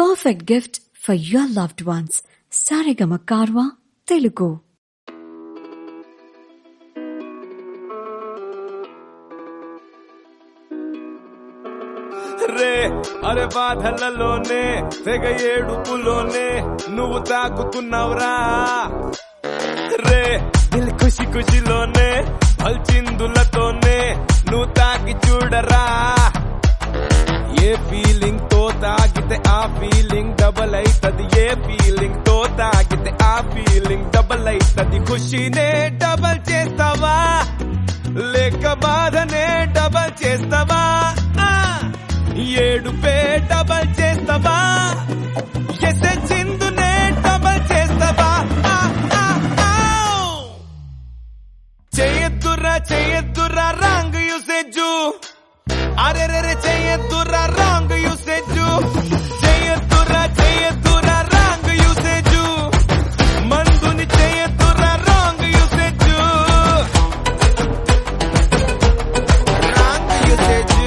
perfect gift for your loved ones. Sarigama Karwa Telugu. రే అరే బాధలలోనే తెగ ఏడుపులోనే నువ్వు తాకుతున్నావురా రే దిల్ ఖుషి ఖుషిలోనే పల్చిందులతోనే నువ్వు తాకి చూడరా ఏ ఫీలింగ్ తో తాగితే ఆ ఫీలింగ్ డబల్ అయితది ఏ ఫీలింగ్ తో తాగితే ఆ ఫీలింగ్ డబల్ అయితది ఖుషినే డబల్ చేస్తావా లేక బాధనే డబల్ చేస్తావా ఆ! ఏడుపే డబల్ చేస్తావా ఎసే చిందునే డబల్ చేస్తావా ఆ, ఆ, ఆ! చేయొద్దురా చేయొద్దురా రాంగ్ యూసేజు అరే రే చేయొద్దురా రాంగ్ యూసేజు చేయొద్దురా చేయొద్దురా రాంగ్ యూసేజు మందుని చేయొద్దురా రాంగ్ యూసేజు రాంగ్ యూసేజు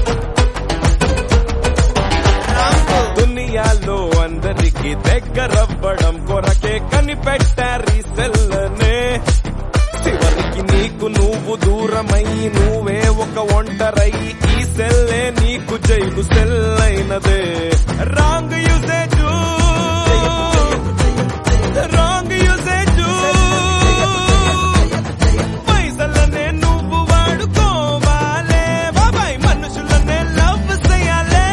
దునియాలో అందరికి దగ్గరవ్వడం కొరకే కనిపెట్టారు ఈ సెల్లనే చివరికి నీకు నువ్వు దూరమై నువ్వే ఒక ఒంటరై ఈ సెల్లే నీకు జైలు సెల్లైనదే రాంగ్ యూసేజ్ రాంగ్ యూసేజ్ పైసలనే నువ్వు వాడుకోవాలే బాబాయ్ మనుషులనే లవ్ చేయాలే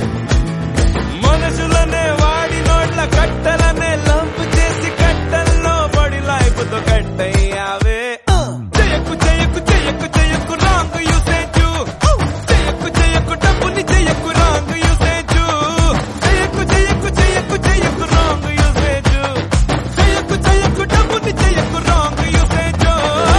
మనుషులనే వాడి నోట్ల కట్టలనే లంపు చేసి కట్టల్లో పడి లైఫ్తో కట్టయ్యావే చెయ్యకు చెయ్యకు చెయ్యకు చెయ్యకు రాంగ్ యూసేజు చెయ్యకు చెయ్యకు డబ్బుని చెయ్యకు రాంగ్ యూసేజు చెయ్యకు చెయ్యకు చెయ్యకు చెయ్యకు రాంగ్ యూసేజు చెయ్యకు చెయ్యకు డబ్బుని చెయ్యకు రాంగ్ యూసేజు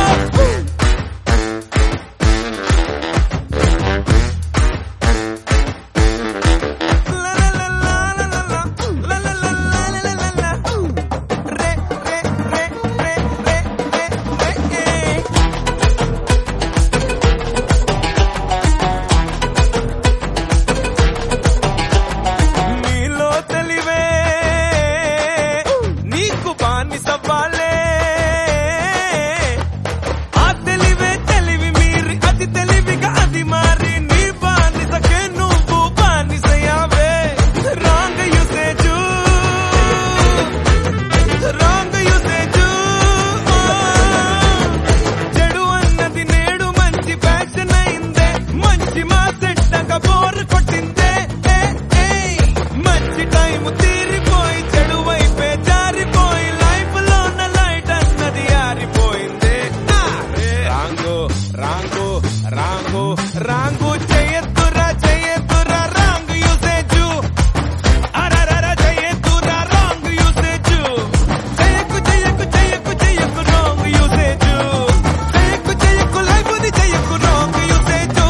నీలో తెలివే నీకు బాని సవ్వాలే ఆ తెలివే తెలివి మీరి అది తెలివిగా అది మారి నీ బానిసకే నువ్వు బానిసయావే రాంగ్ యూసేజు రాంగ్ యూసేజు చెడు అన్నది నేడు మంచి ఫ్యాషన్ అయిందే మంచి మా సెట్టగా బోర్ కొట్టిందే ఏ, ఏ. మంచి టైం తీరిపోయి చెడు వైపే జారిపోయి లైఫ్ లోన లైట్ అన్నది ఆరిపోయిందే ఆ, రాంగు రాంగు రాంగు రాంగు చేయొద్దురా చేయొద్దురా రాంగ్ యూసేజు అరరర చేయొద్దురా రాంగ్ యూసేజు చేయకు చేయకు చేయకు చేయకు రాంగ్ యూసేజు చేయకు చేయకు లైఫ్ ని చేయకు రాంగ్ యూసేజు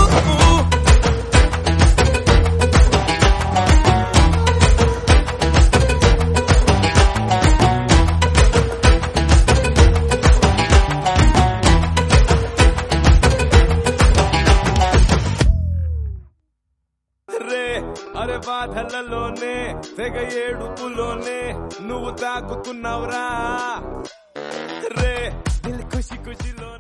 రే అరే బాధలలోనే తెగ ఏడుపులోనే నువ్వు తాకుతున్నావురా రే దిల్ ఖుషి ఖుషిలోనే